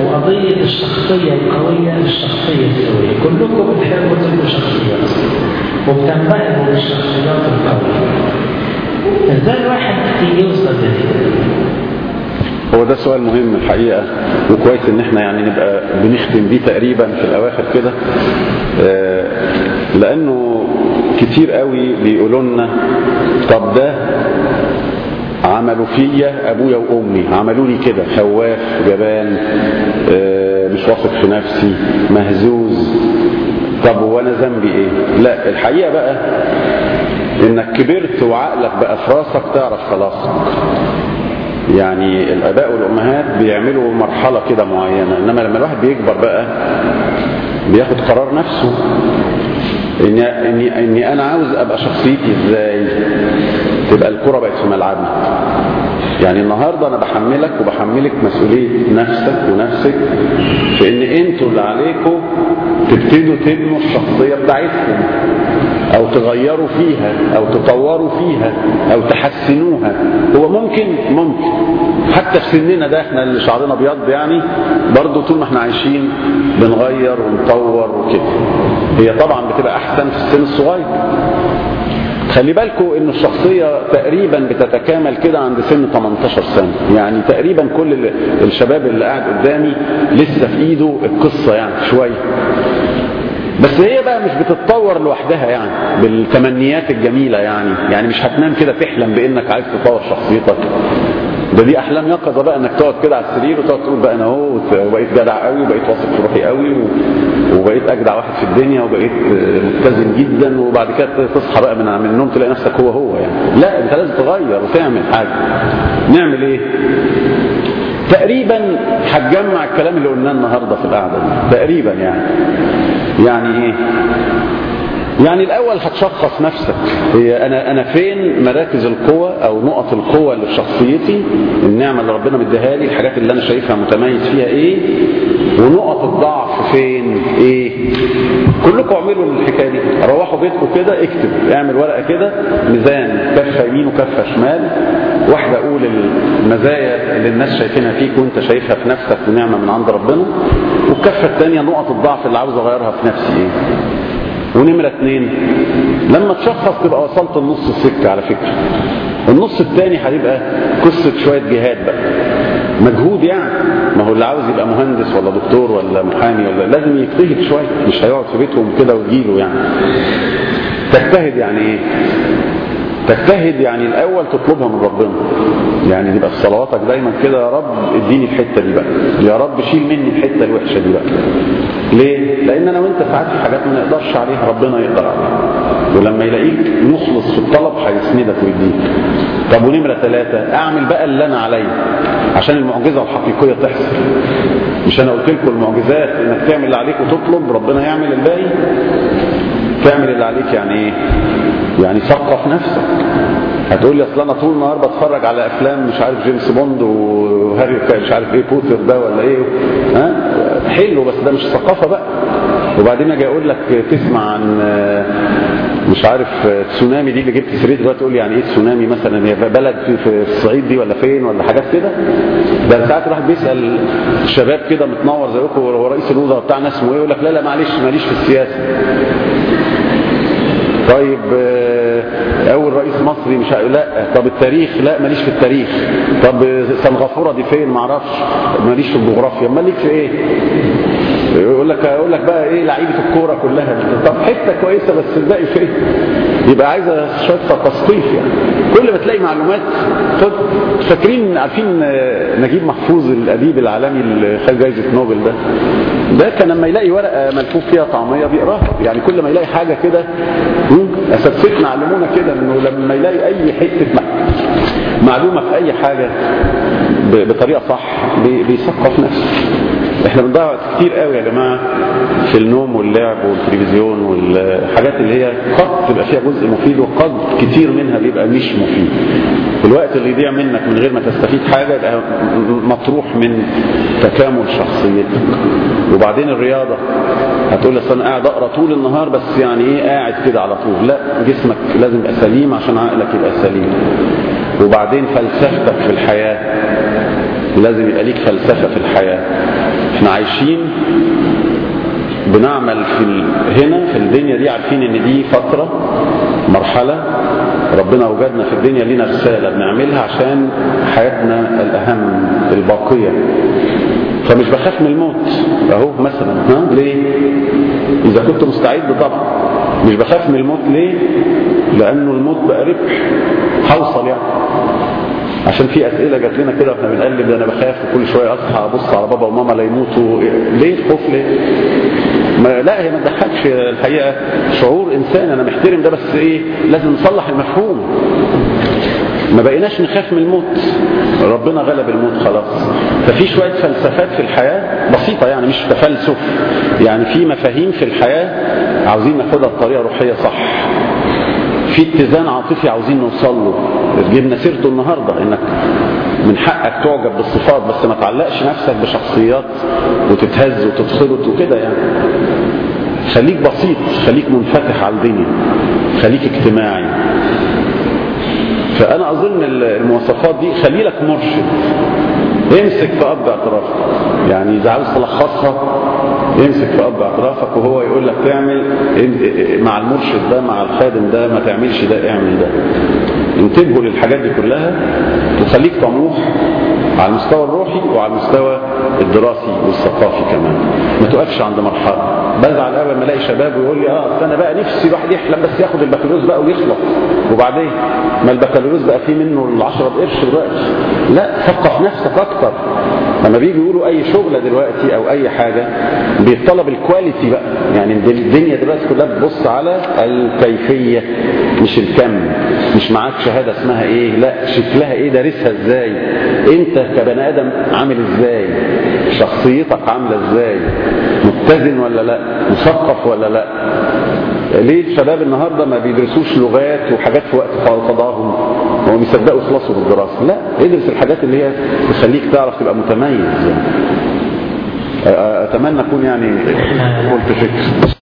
قضية الشخصية القوية للشخصية السوية كلكم بتحبوا تبقوا شخصيات وبتنبهروا بالشخصيات القوية ازاي الواحد يوصل لدي؟ هو ده سؤال مهم الحقيقة وكويس ان احنا يعني نبقى بنختم بيه تقريبا في الاواخر كده آه، لانه كتير قوي بيقولوا لنا طب ده عملوا فيا ابويا وامي عملوا لي كده خواف جبان آه، مش واثق في نفسي مهزوز طب وانا ذنبي ايه لا الحقيقه بقى انك كبرت وعقلك بقى في راسك تعرف خلاصك يعني الاباء والامهات بيعملوا مرحله كده معينه انما لما الواحد بيكبر بقى بياخد قرار نفسه اني اني اني انا عاوز ابقى شخصيتي ازاي تبقى الكره بقت في ملعبي يعني النهارده انا بحملك وبحملك مسؤوليه نفسك ونفسك في ان انتوا اللي عليكم تبتدوا تبنوا الشخصيه بتاعتكم او تغيروا فيها او تطوروا فيها او تحسنوها هو ممكن ممكن حتى في سننا ده احنا اللي شعرنا ابيض يعني برضه طول ما احنا عايشين بنغير ونطور وكده هي طبعا بتبقى احسن في السن الصغير خلي بالكم ان الشخصيه تقريبا بتتكامل كده عند سن 18 سنه يعني تقريبا كل ال- الشباب اللي قاعد قدامي لسه في ايده القصه يعني شويه بس هي بقى مش بتتطور لوحدها يعني بالتمنيات الجميله يعني يعني مش هتنام كده تحلم بانك عايز تطور شخصيتك ده دي احلام يقظه بقى انك تقعد كده على السرير وتقعد تقول بقى انا اهو وبقيت جدع قوي وبقيت واثق في روحي قوي و- وبقيت اجدع واحد في الدنيا وبقيت آه، متزن جدا وبعد كده تصحى بقى من من النوم تلاقي نفسك هو هو يعني لا انت لازم تغير وتعمل حاجه نعمل ايه تقريبا هتجمع الكلام اللي قلناه النهارده في القعده دي تقريبا يعني يعني ايه يعني الاول هتشخص نفسك هي انا انا فين مراكز القوة او نقط القوة اللي في شخصيتي النعمة اللي ربنا مديها لي الحاجات اللي انا شايفها متميز فيها ايه ونقط الضعف فين ايه كلكم اعملوا الحكايه دي روحوا بيتكم كده اكتب اعمل ورقه كده ميزان كفه يمين وكفه شمال واحده اقول المزايا اللي الناس شايفينها فيك وانت شايفها في نفسك ونعمه من عند ربنا والكفه الثانيه نقط الضعف اللي عاوز اغيرها في نفسي ايه ونمرة اتنين لما تشخص تبقى وصلت النص السكة على فكرة النص الثاني هيبقى قصة شوية جهاد بقى مجهود يعني ما هو اللي عاوز يبقى مهندس ولا دكتور ولا محامي ولا لازم يجتهد شوية مش هيقعد في بيتهم كده ويجيله يعني تجتهد يعني ايه تجتهد يعني الاول تطلبها من ربنا يعني يبقى في صلواتك دايما كده يا رب اديني الحته دي بقى يا رب شيل مني الحته الوحشه دي بقى ليه لان انا وانت ساعات في حاجات ما نقدرش عليها ربنا يقدر عليها ولما يلاقيك مخلص في الطلب هيسندك ويديك طب ونمره ثلاثه اعمل بقى اللي انا عليا عشان المعجزه الحقيقيه تحصل مش انا قلت لكم المعجزات انك تعمل اللي عليك وتطلب ربنا يعمل الباقي تعمل اللي عليك يعني ايه يعني ثقف نفسك هتقول لي اصل انا طول النهار بتفرج على افلام مش عارف جيمس بوند وهاري مش عارف ايه بوتر ده ولا ايه ها حلو بس ده مش ثقافه بقى وبعدين اجي اقول لك تسمع عن مش عارف تسونامي دي اللي جبت سيرتها دلوقتي تقول لي يعني ايه تسونامي مثلا هي بلد في, في الصعيد دي ولا فين ولا حاجات كده ده ساعات الواحد بيسال شباب كده متنور زيكم هو رئيس الوزراء بتاعنا اسمه ايه يقول لك لا لا معلش ماليش في السياسه طيب اول رئيس مصري مش ه... لا طب التاريخ لا ماليش في التاريخ طب سنغافوره دي فين ما اعرفش ماليش في الجغرافيا امال ليك في ايه يقول لك يقول لك بقى ايه لعيبه الكوره كلها طب حته كويسه بس الباقي فين يبقى عايزه شويه تثقيف يعني كل ما تلاقي معلومات فاكرين عارفين نجيب محفوظ الاديب العالمي اللي خد جائزه نوبل ده ده كان لما يلاقي ورقه ملفوف فيها طعميه بيقراها يعني كل ما يلاقي حاجه كده اساتذتنا علمونا كده انه لما يلاقي اي حته معلومه في اي حاجه بطريقه صح بيثقف نفسه احنا بنضيع وقت كتير قوي يا جماعه في النوم واللعب والتلفزيون والحاجات اللي هي قد تبقى فيها جزء مفيد وقد كتير منها بيبقى مش مفيد الوقت اللي يضيع منك من غير ما تستفيد حاجه يبقى مطروح من تكامل شخصيتك وبعدين الرياضه هتقول لي انا قاعد اقرا طول النهار بس يعني ايه قاعد كده على طول لا جسمك لازم يبقى سليم عشان عقلك يبقى سليم وبعدين فلسفتك في الحياه لازم يبقى ليك فلسفه في الحياه احنا عايشين بنعمل في ال... هنا في الدنيا دي عارفين ان دي فترة مرحلة ربنا اوجدنا في الدنيا لينا رسالة بنعملها عشان حياتنا الاهم الباقية فمش بخاف من الموت اهو مثلا ها ليه اذا كنت مستعد طبعا مش بخاف من الموت ليه لانه الموت بقى ربح هوصل يعني عشان في اسئله جات لنا كده واحنا بنقلب ده انا بخاف وكل شويه اصحى ابص على بابا وماما لا يموتوا ليه الخوف ليه ما لا هي ما تضحكش الحقيقه شعور انسان انا محترم ده بس ايه لازم نصلح المفهوم ما بقيناش نخاف من الموت ربنا غلب الموت خلاص ففي شويه فلسفات في الحياه بسيطه يعني مش تفلسف يعني في مفاهيم في الحياه عاوزين ناخدها بطريقه روحيه صح في اتزان عاطفي عاوزين نوصل له جبنا سيرته النهارده انك من حقك تعجب بالصفات بس ما تعلقش نفسك بشخصيات وتتهز وتتخبط وكده يعني خليك بسيط خليك منفتح على الدنيا خليك اجتماعي فانا اظن المواصفات دي خلي لك مرشد امسك في اب اعترافك يعني اذا عاوز تلخصها يمسك في اب اعترافك وهو يقول لك تعمل مع المرشد ده مع الخادم ده ما تعملش ده اعمل ده انتبهوا للحاجات دي كلها وخليك طموح على المستوى الروحي وعلى المستوى الدراسي والثقافي كمان ما تقفش عند مرحله بزعل قوي لما الاقي شباب ويقول لي اه انا بقى نفسي الواحد يحلم بس ياخد البكالوريوس بقى ويخلص وبعدين ما البكالوريوس بقى فيه منه ال 10 قرش دلوقتي لا ثقف نفسك اكتر لما بيجوا يقولوا اي شغله دلوقتي او اي حاجه بيطلب الكواليتي بقى يعني الدنيا دلوقتي كلها بتبص على الكيفيه مش الكم مش معاك شهاده اسمها ايه لا شكلها ايه دارسها ازاي انت كبني ادم عامل ازاي شخصيتك عامله ازاي متزن ولا لا مثقف ولا لا ليه الشباب النهارده ما بيدرسوش لغات وحاجات في وقت فضاهم هو بيصدقوا يخلصوا بالدراسه لا ادرس الحاجات اللي هي تخليك تعرف تبقى متميز يعني اتمنى اكون يعني قلت فكر